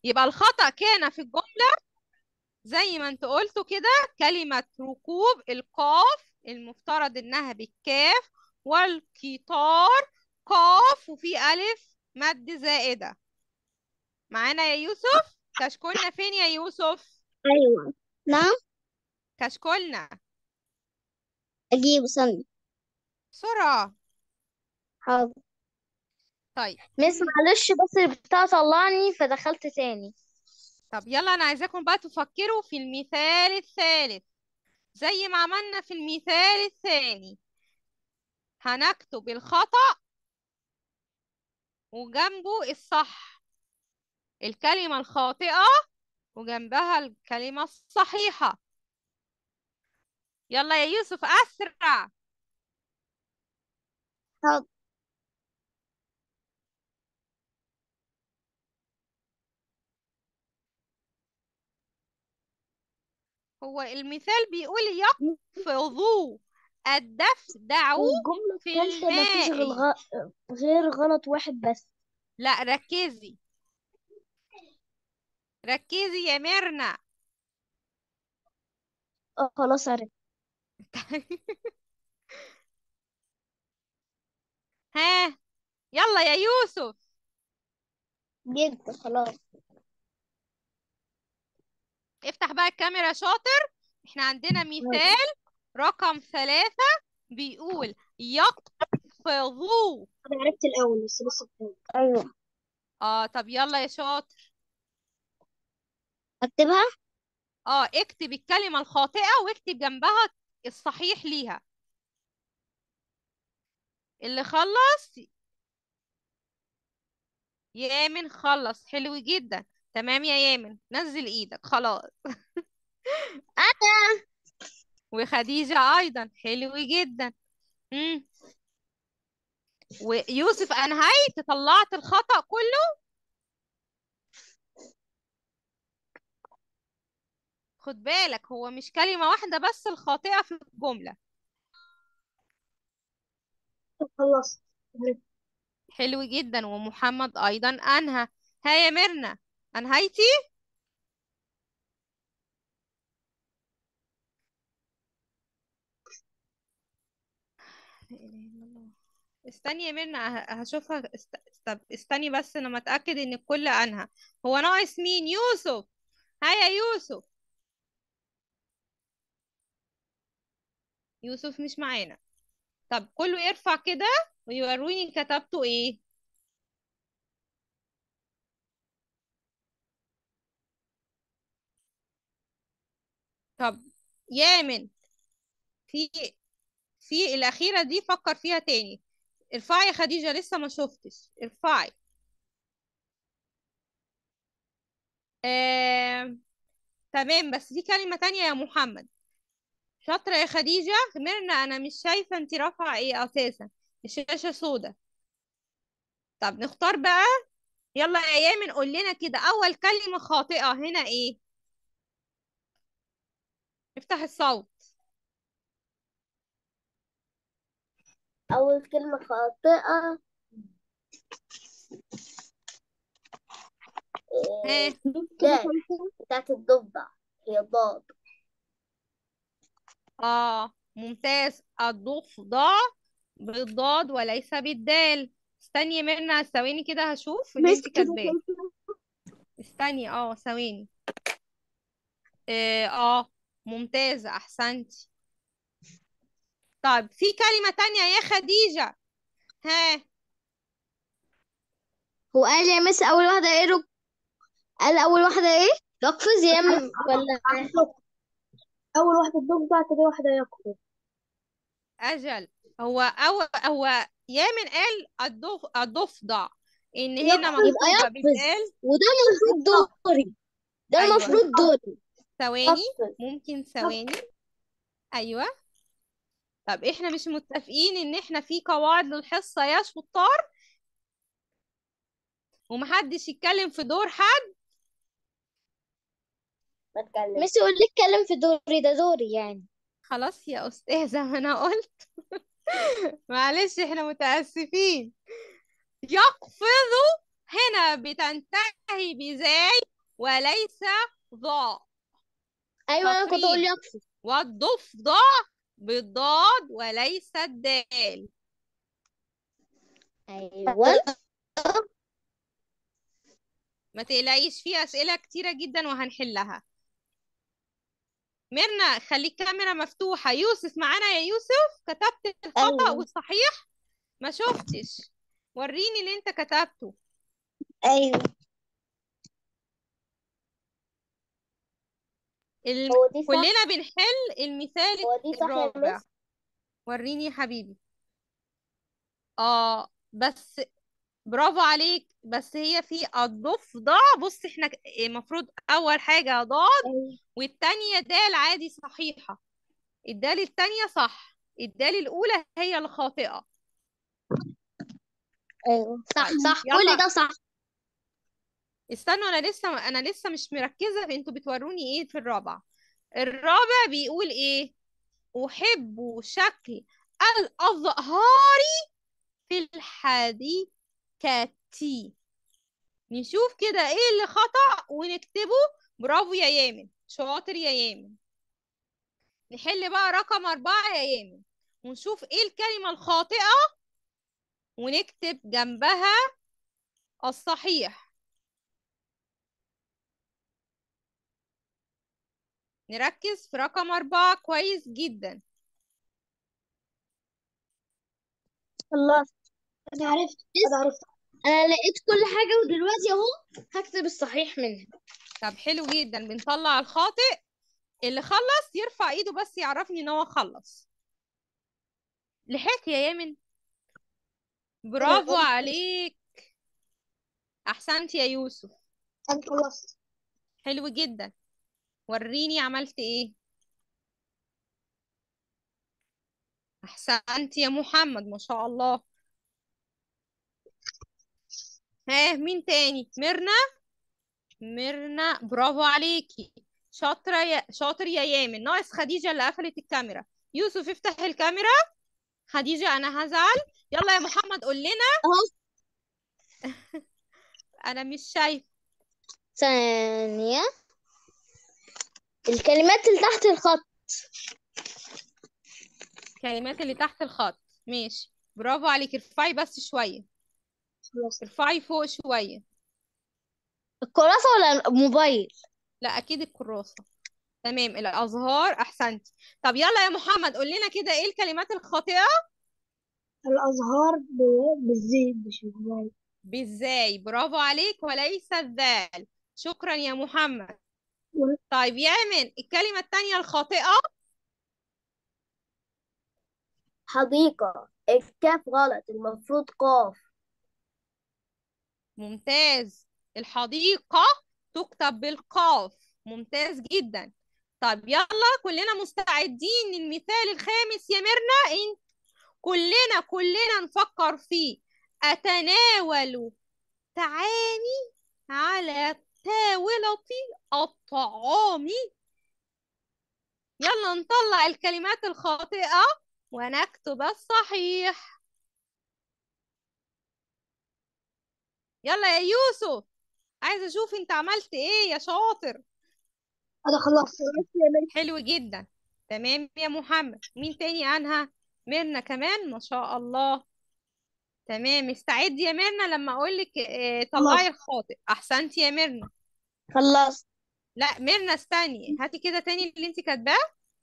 يبقى الخطأ كان في الجملة زي ما انت قلتوا كده كلمة ركوب القاف المفترض انها بالكاف والقطار قاف وفي ألف مد زائدة معانا يا يوسف كشكولنا فين يا يوسف أيوة نعم كشكولنا أجيب ثانية بسرعة حاضر طيب مس معلش بس البتاع طلعني فدخلت تاني طب يلا انا عايزاكم بقى تفكروا في المثال الثالث زي ما عملنا في المثال الثاني هنكتب الخطأ وجنبه الصح الكلمة الخاطئة وجنبها الكلمة الصحيحة يلا يا يوسف أسرع حاضر هو المثال بيقول يقفضوا الدفدع والجملة في التالتة مفيش غير الماء غ- غير غلط واحد بس لا ركزي ركزي يا ميرنا اه خلاص عرفت ها يلا يا يوسف جبت خلاص افتح بقى الكاميرا شاطر احنا عندنا مثال رقم ثلاثة بيقول يقفضوا أنا عرفت الأول بس لسه التاني أيوة اه طب يلا يا شاطر أكتبها اه اكتب الكلمة الخاطئة واكتب جنبها الصحيح ليها اللي خلص يامن خلص حلو جدا تمام يا يامن نزل ايدك خلاص أنا وخديجة ايضا حلو جدا مم. ويوسف انهيت طلعت الخطأ كله خد بالك هو مش كلمة واحدة بس الخاطئة في الجملة خلصت حلو جدا ومحمد ايضا انهى ها يا ميرنا انهيتي لا إله إلا الله. استني يا ميرنا ه- هشوفها است... است... استني بس انا متأكد ان الكل انهى هو ناقص مين يوسف ها يا يوسف يوسف مش معانا طب كله يرفع كده ويوروني كتبته ايه طب يامن في في الأخيرة دي فكر فيها تاني ارفعي يا خديجة لسه ما شفتش ارفعي آه... تمام بس دي كلمة تانية يا محمد شاطرة يا خديجة ميرنا أنا مش شايفة انتي رافعة ايه أساسا الشاشة سودة طب نختار بقى يلا يا يامن قول لنا كده أول كلمة خاطئة هنا ايه افتح الصوت أول كلمة خاطئة ها دال بتاعت الضفدع هي ضاد اه ممتاز الضفدع بالضاد وليس بالدال استني يا ميرنا ثواني كده هشوف اللي بس انت كده كاتباه استني اه ثواني اه آه، ممتازة احسنتي طيب في كلمة تانية يا خديجة ها هو قال يا مس أول واحدة إيه رك... قال أول واحدة إيه؟ يقفز يا م... ولا أول واحدة الضفدع كده واحدة يقفز اجل هو او هو يامن قال الضف الضفدع ان هنا يبقى مكتوبة يقفز بالدال وده المفروض دوري ده ايوه المفروض دوري ثواني يقفز ممكن ثواني ايوه طب احنا مش متفقين ان احنا في قواعد للحصة يا شطار ومحدش يتكلم في دور حد مس يقول لي اتكلم في دوري ده دوري يعني خلاص يا استاذة ما انا قلت معلش احنا متأسفين يقفز هنا بتنتهي بزاي وليس ضاء ايوه انا كنت شاطرين. اقول يقفز والضفدع بالضاد وليس الدال ايوه ما تقلقيش في أسئلة كتيرة جدا وهنحلها ميرنا خلي الكاميرا مفتوحة يوسف معانا يا يوسف كتبت الخطأ أيوة. والصحيح ما شفتش وريني اللي انت كتبته ايوه الم... هو دي صح كلنا بنحل المثال هو دي صح يا الرابع مس وريني يا حبيبي اه بس برافو عليك بس هي في الضفدع بص احنا ك- المفروض اول حاجة ضاد ايوه والتانية دال عادي صحيحة الدال التانية صح الدال الأولى هي الخاطئة ايوه صح طيب، صح يلا. كل ده صح استنوا انا لسه انا لسه مش مركزة في انتوا بتوروني ايه في الرابع الرابع بيقول ايه احب شكل الازهار في الحديقة نشوف كده ايه اللي خطأ ونكتبه برافو يا يامن شاطر يا يامن نحل بقى رقم أربعة يا يامن ونشوف ايه الكلمة الخاطئة ونكتب جنبها الصحيح نركز في رقم أربعة كويس جدا خلاص انا عرفت انا عرفت انا لقيت كل حاجة ودلوقتي اهو هكتب الصحيح منها طب حلو جدا بنطلع الخاطئ اللي خلص يرفع ايده بس يعرفني ان هو خلص لحقت يا يامن برافو أنا- عليك احسنت يا يوسف انا خلصت حلو جدا وريني عملت ايه احسنت يا محمد ما شاء الله ها مين تاني ميرنا ميرنا برافو عليكي شاطرة يا شاطر يا يامن ناقص خديجة اللي قفلت الكاميرا يوسف افتح الكاميرا خديجة انا هزعل يلا يا محمد قول لنا اهو انا مش شايف ثانية الكلمات اللي تحت الخط الكلمات اللي تحت الخط ماشي برافو عليك ارفعي بس شوية خلاص ارفعي فوق شوية الكراسة ولا الموبايل لا اكيد الكراسة تمام الازهار احسنتي طب يلا يا محمد قول لنا كده ايه الكلمات الخاطئة الأزهار بالزيت مش بالموبايل بالزاي برافو عليك وليس الذال شكرا يا محمد طيب يامن الكلمة التانية الخاطئة حديقة الكاف غلط المفروض قاف ممتاز الحديقة تكتب بالقاف ممتاز جدا طب يلا كلنا مستعدين للمثال الخامس يا ميرنا انت كلنا كلنا نفكر فيه أتناول تعاني على طاولة الطعام يلا نطلع الكلمات الخاطئة ونكتب الصحيح يلا يا يوسف عايزة أشوف أنت عملت إيه يا شاطر أنا خلصت حلو جدا تمام يا محمد مين تاني عنها ميرنا كمان ما شاء الله تمام استعدي يا ميرنا لما أقولك آه، طلعي الخاطئ أحسنتي يا ميرنا خلصت لا ميرنا استني هاتي كده تاني اللي انت كاتباه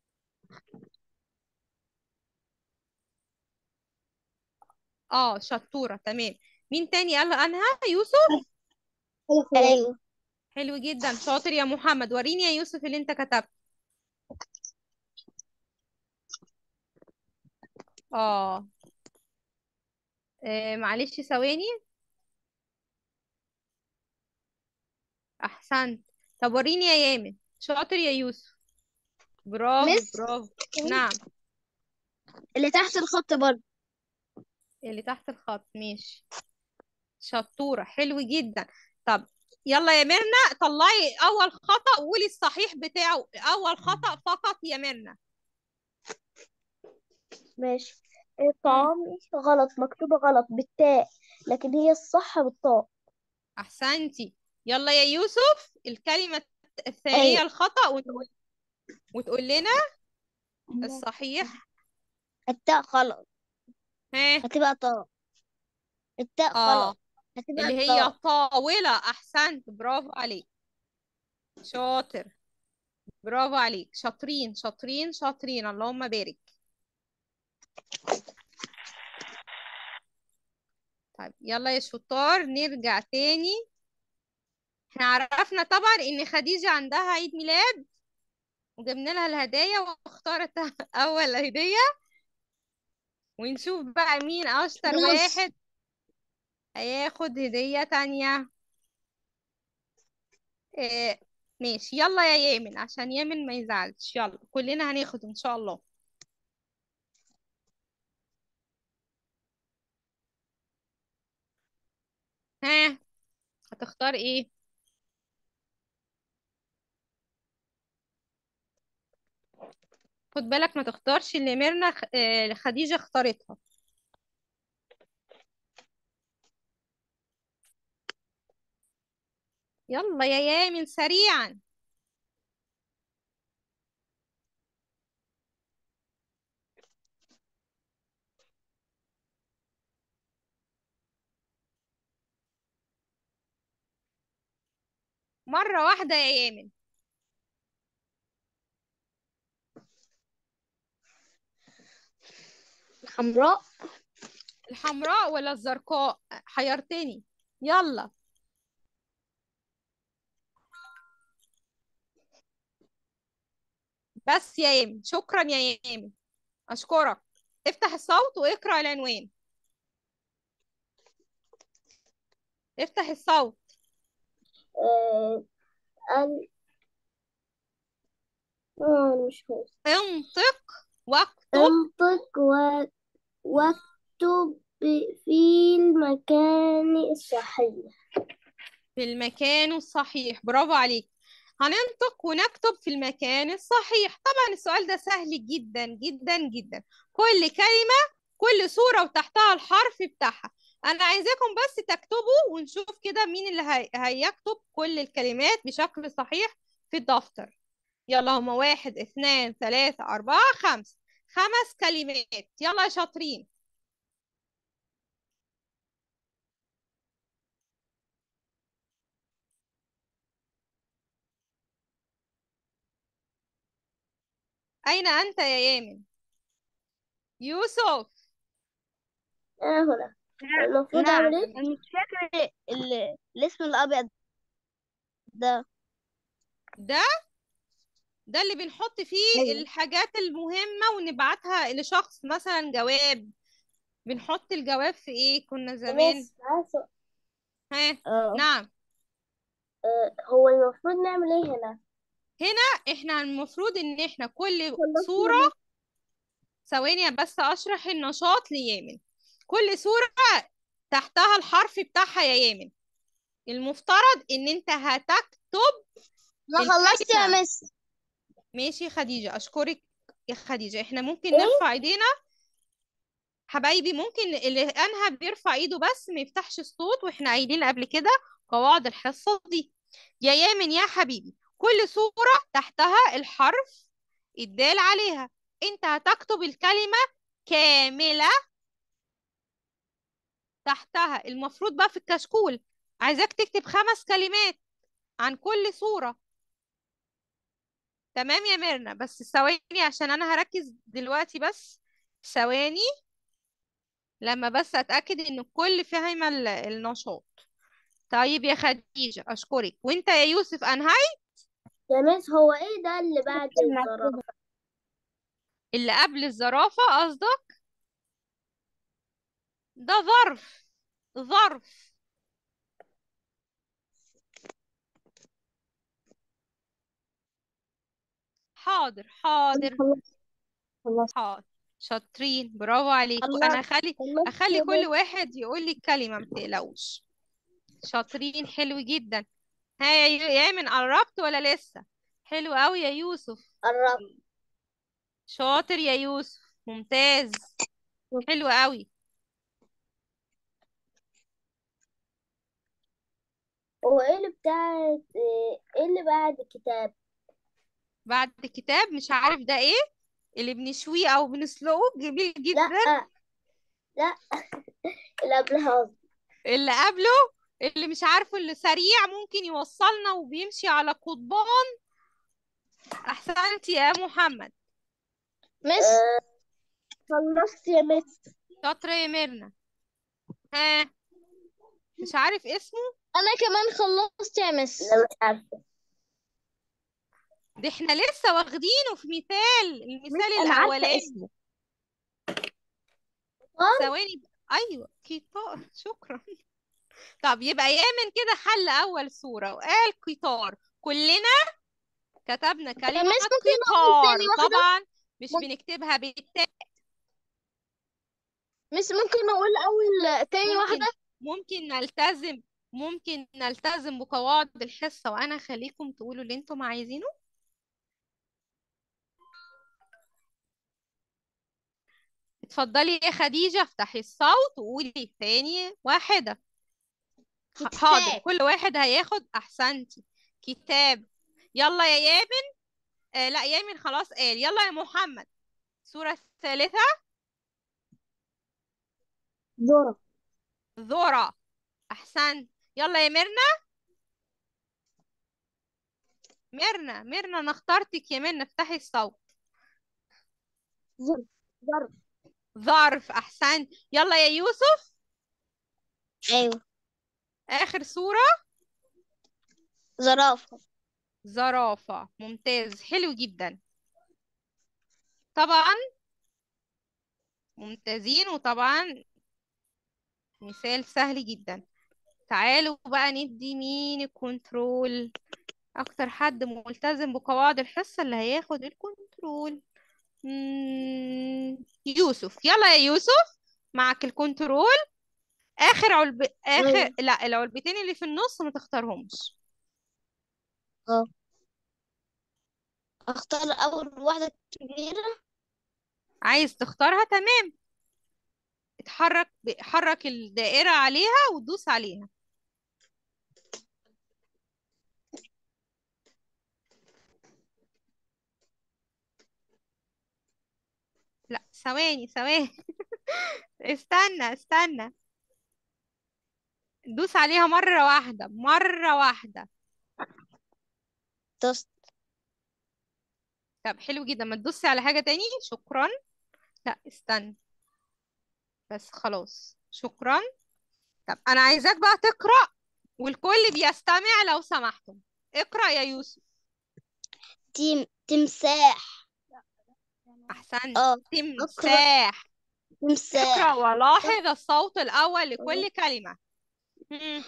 اه شطورة تمام مين تاني قال عنها يوسف أيوه حلو جدا شاطر يا محمد وريني يا يوسف اللي انت كتبته اه آه، معلش ثواني احسنت طب وريني يا يامن شاطر يا يوسف برافو مس برافو نعم اللي تحت الخط برضه اللي تحت الخط ماشي شطورة حلو جدا طب يلا يا ميرنا طلعي أول خطأ وقولي الصحيح بتاعه أول خطأ فقط يا ميرنا ماشي الطعام غلط مكتوبة غلط بالتاء لكن هي الصح بالطاء أحسنتي يلا يا يوسف الكلمة الثانية أيوة. الخطأ وتقول وتقول لنا الصحيح التاء غلط ها هتبقى طاء التاء اه غلط هتبقى اللي هي طاء طاولة أحسنت برافو عليك شاطر برافو عليك شاطرين شاطرين شاطرين اللهم بارك طيب يلا يا شطار نرجع تاني احنا عرفنا طبعا ان خديجة عندها عيد ميلاد وجبنا لها الهدايا واختارت اول هدية ونشوف بقى مين اشطر نص. واحد هياخد هدية تانية إيه ماشي يلا يا يامن عشان يامن ما يزعلش يلا كلنا هناخد ان شاء الله ها هتختار ايه خد بالك ما تختارش اللي ميرنا خ- آه، خديجة اختارتها يلا يا يامن سريعا مرة واحدة يا يامن الحمراء الحمراء ولا الزرقاء حيرتني يلا بس يا يامن شكرا يا يامن أشكرك افتح الصوت واقرأ العنوان افتح الصوت آه، ال آه، مش هو انطق واكتب انطق و... واكتب في المكان الصحيح في المكان الصحيح برافو عليك هننطق ونكتب في المكان الصحيح طبعا السؤال ده سهل جدا جدا جدا كل كلمة كل صورة وتحتها الحرف بتاعها أنا عايزاكم بس تكتبوا ونشوف كده مين اللي هي... هيكتب كل الكلمات بشكل صحيح في الدفتر يلا هما واحد اثنان ثلاثة أربعة خمس خمس كلمات يلا يا شاطرين أين أنت يا يامن يوسف أنا هنا المفروض أعمل إيه؟ أنا مش فاكر ال- الاسم الأبيض ده ده ده اللي بنحط فيه أيوة. الحاجات المهمة ونبعتها لشخص مثلا جواب بنحط الجواب في ايه كنا زمان بس عارفة ها اه نعم آه، هو المفروض نعمل إيه هنا؟ احنا المفروض ان احنا كل خلصنا صورة ثواني بس اشرح النشاط ليامن كل صورة تحتها الحرف بتاعها يا يامن المفترض ان انت هتكتب أنا خلصت يا الكلمة. مس ماشي يا خديجة أشكرك يا خديجة احنا ممكن إيه؟ نرفع ايدينا حبايبي ممكن اللي أنهى بيرفع ايده بس ما يفتحش الصوت واحنا قايلين قبل كده قواعد الحصة دي يا يامن يا حبيبي كل صورة تحتها الحرف الدال عليها انت هتكتب الكلمة كاملة تحتها المفروض بقى في الكشكول عايزاك تكتب خمس كلمات عن كل صورة تمام يا ميرنا بس ثواني عشان انا هركز دلوقتي بس ثواني لما بس اتاكد ان الكل فاهم ال- النشاط طيب يا خديجة اشكرك وانت يا يوسف انهي يا مس هو إيه ده اللي بعد الزرافة؟ اللي قبل الزرافة قصدك ده ظرف ظرف حاضر حاضر خلصت حاضر شاطرين برافو عليكم انا اخلي خلصت اخلي يا كل مس. واحد يقول لي الكلمة ما تقلقوش شاطرين حلو جدا ها يا يو- يا يامن قربت ولا لسه حلو قوي يا يوسف قربت شاطر يا يوسف ممتاز حلو قوي هو ايه اللي بتاعت ايه اللي بعد الكتاب بعد كتاب مش عارف ده ايه اللي بنشويه او بنسلقه جميل لا جدا لا اللي قبلها قصدي اللي قبله اللي مش عارفه اللي سريع ممكن يوصلنا وبيمشي على قضبان احسنتي يا محمد مس خلصت يا مس شاطرة يا ميرنا ها مش عارف اسمه انا كمان خلصت يا مس لا مش عارفه ده احنا لسه واخدينه في مثال المثال انا عارفه الاولاني اسمه ثواني ايوه قطار شكرا طب يبقى يامن كده حل اول صورة وقال قطار كلنا كتبنا كلمة مس ممكن نقول قطار تاني واحدة طبعا مش ممكن- بنكتبها بالتاء مس ممكن نقول اول تاني ممكن واحدة ممكن نلتزم ممكن نلتزم بقواعد الحصة وانا اخليكم تقولوا اللي انتم عايزينه اتفضلي يا خديجة افتحي الصوت وقولي تاني واحدة ح- حاضر كتاب. كل واحد هياخد احسنتي كتاب يلا يا يامن آه لا يامن خلاص قال يلا يا محمد السورة الثالثة ذرة ذرة احسنت يلا يا ميرنا ميرنا ميرنا انا اخترتك يا ميرنا افتحي الصوت ذرة ذرة ظرف احسنت يلا يا يوسف ايوه اخر صورة زرافة زرافة ممتاز حلو جدا طبعا ممتازين وطبعا مثال سهل جدا تعالوا بقى ندي مين الكنترول اكتر حد ملتزم بقواعد الحصة اللي هياخد الكنترول مم، يوسف يلا يا يوسف معك الكنترول اخر علب اخر أيوة. لا العلبتين اللي في النص ما تختارهمش اه اختار اول واحدة كبيرة عايز تختارها تمام اتحرك حرك الدائرة عليها وتدوس عليها لا ثواني ثواني استنى استنى دوس عليها مرة واحدة مرة واحدة دوست طب حلو جدا ما تدوسي على حاجة تاني شكرا لا استنى بس خلاص شكرا طب انا عايزاك بقى تقرأ والكل بيستمع لو سمحتم اقرأ يا يوسف تيم تمساح احسنت اه تمساح تمساح اقرأ ولاحظ الصوت الأول لكل كلمة مم.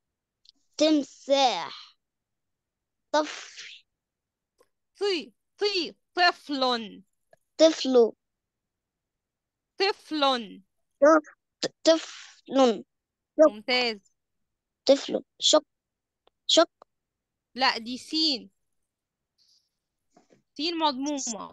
تمساح طفل طي طي طفل طفل طفل ط- طفل ممتاز طفل شق شق لا دي سين سين مضمومة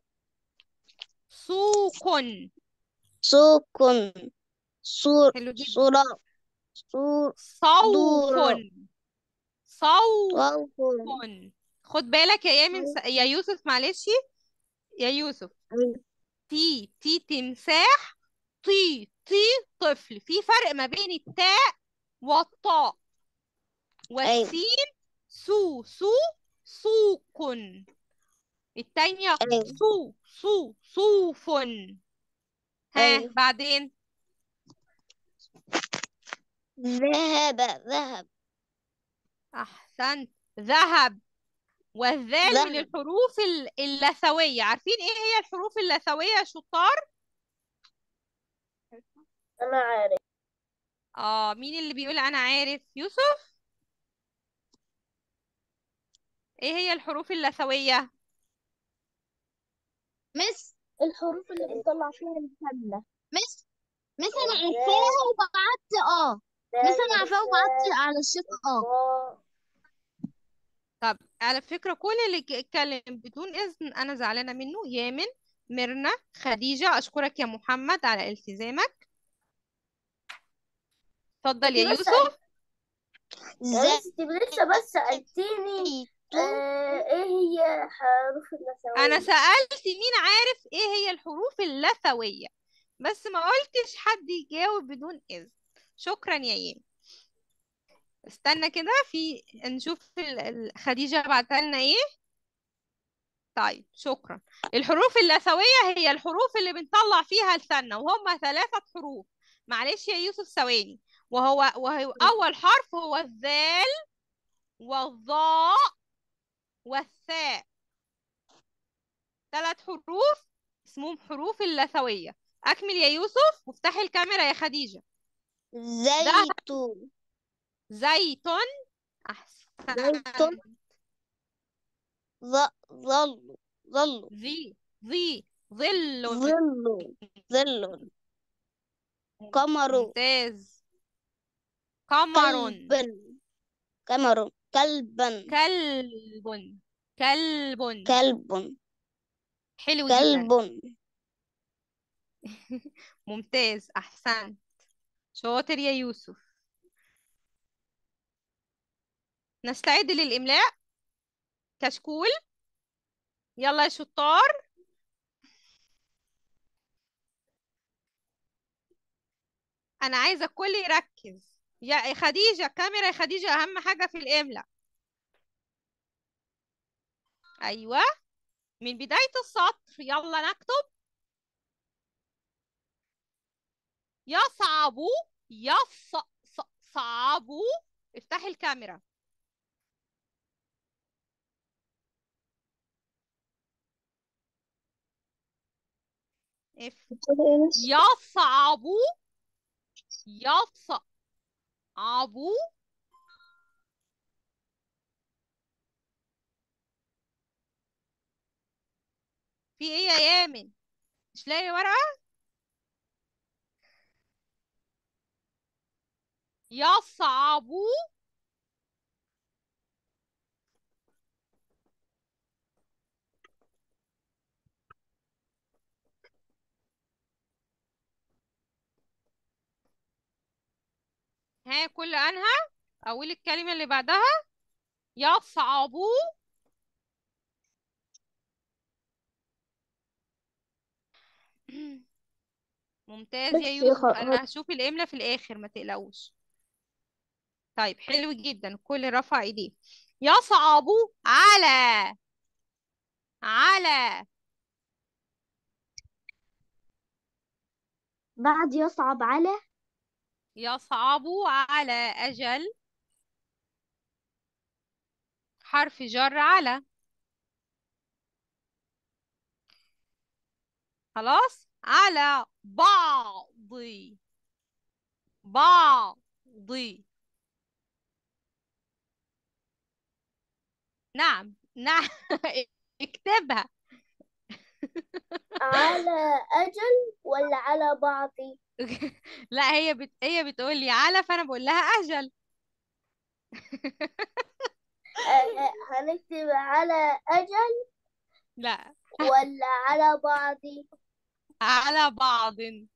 سوق سوق صور حلو جدا صورة صور صوف دورة. صوف صوف خد بالك يا يامن س... يا يوسف معلش يا يوسف تي تي تمساح طي طي طفل في فرق ما بين التاء والطاء والسين سو سو سوق التانية أيوة. سو سو صوف ها أيوة. بعدين ذهب ذهب أحسنت ذهب والذال من ذهب. الحروف ال- اللثوية عارفين ايه هي الحروف اللثوية يا شطار؟ أنا عارف اه مين اللي بيقول انا عارف يوسف ايه هي الحروف اللثوية مس الحروف اللي بتطلع فيها الكاملة مس مس أنا عارفاها وبعت اه مس أنا عارفاها وبعت على الشات اه طب على فكرة كل اللي ك- اتكلم بدون إذن أنا زعلانة منه يامن ميرنا خديجة أشكرك يا محمد على التزامك اتفضل يا بس يوسف يا مس انت لسه بس سألتيني زيت آه ايه هي حروف انا النسوية سألت مين عارف ايه هي الحروف اللثوية بس ما قلتش حد يجاوب بدون اذن شكرا يا يم استنى كده في نشوف ال- ال- خديجة بعتها لنا ايه طيب شكرا الحروف اللثوية هي الحروف اللي بنطلع فيها لساننا وهم ثلاثة حروف معلش يا يوسف ثواني وهو وهو أول حرف هو الذال والظاء والثاء ثلاث حروف اسمهم حروف اللثوية أكمل يا يوسف وافتحي الكاميرا يا خديجة زيت زيت أحسن زيت ظ- ظل ظل ذي ذي ظل ظل ظل قمر ممتاز قمر كلب قمر كلبا كلب كلب كلب حلو جدا كلب ممتاز أحسنت شاطر يا يوسف نستعد للإملاء كشكول يلا يا شطار أنا عايزة الكل يركز يا خديجة كاميرا يا خديجة أهم حاجة في الإملاء أيوة من بداية السطر يلا نكتب يصعب يص ص- صعب افتحي الكاميرا اف يصعب يصعب في ايه يا يامن مش لاقي ورقة يصعب ها كل انها اقول الكلمة اللي بعدها يصعب ممتاز بس يا يا يوسف خ- انا هشوف الاملا في الاخر ما تقلقوش طيب حلو جدا كل رفع ايديه يصعب على على بعد يصعب على يصعب على أجل حرف جر على خلاص على بعض بعض نعم نعم اكتبها على أجل ولا على بعضي لا هي بت... هي بتقول لي على فانا بقول لها اجل آه، آه، هنكتب على أجل لا ولا على بعضي على بعض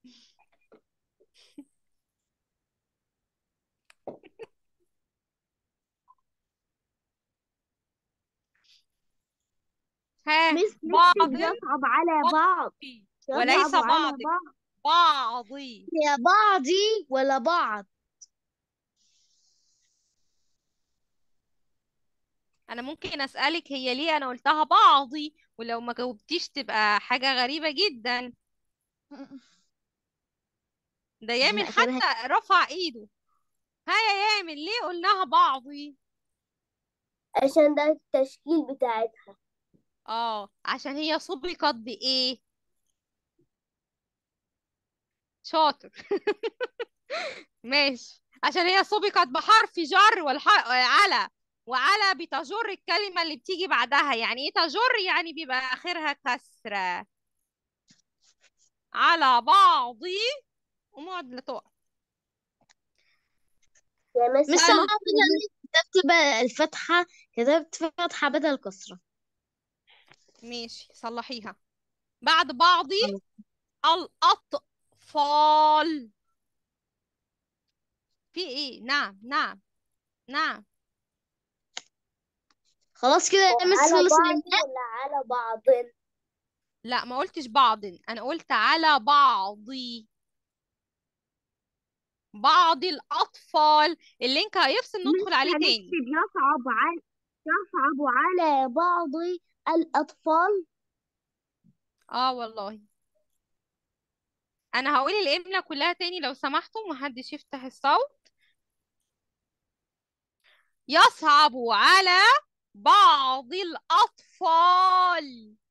ها مس بعض نكتب يصعب على بعض وليس يصعب على بعض بعض بعضي يا بعضي ولا بعض انا ممكن اسالك هي ليه انا قلتها بعضي ولو ما جاوبتيش تبقى حاجه غريبه جدا ده يامن لا كده حتى رفع ايده ها يا يامن ليه قلناها بعضي عشان ده التشكيل بتاعتها اه عشان هي سبقت بايه شاطر ماشي عشان هي سبقت بحرف جر والح... على وعلى بتجر الكلمة اللي بتيجي بعدها يعني ايه تجر يعني بيبقى آخرها كسرة على بعضي ومعد لتقع يا مس مش سلمى. صعب إن كتبت بقى الفتحة كتبت فتحة بدل كسرة ماشي صلحيها بعد بعضي الأطفال في ايه نعم نعم نعم خلاص كده يا مس على خلص بعض الامتحان ولا على بعض لا ما قلتش بعض انا قلت على بعضي بعض الاطفال اللينك هيفصل ندخل عليه تاني هنكتب يصعب على يصعب على بعض الأطفال اه والله انا هقول الاملا كلها تاني لو سمحتوا محدش يفتح الصوت يصعب على بعض الاطفال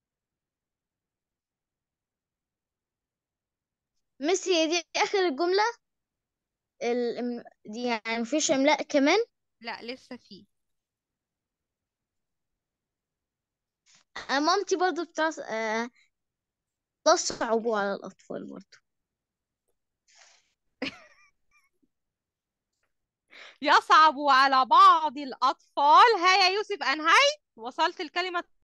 مس هي دي آخر الجملة ال... دي يعني مفيش إملاء كمان لا لسه في آه، مامتي برضو بتاع آه، تصعب على الأطفال برضو يصعب على بعض الأطفال ها يا يوسف أنهيت وصلت الكلمة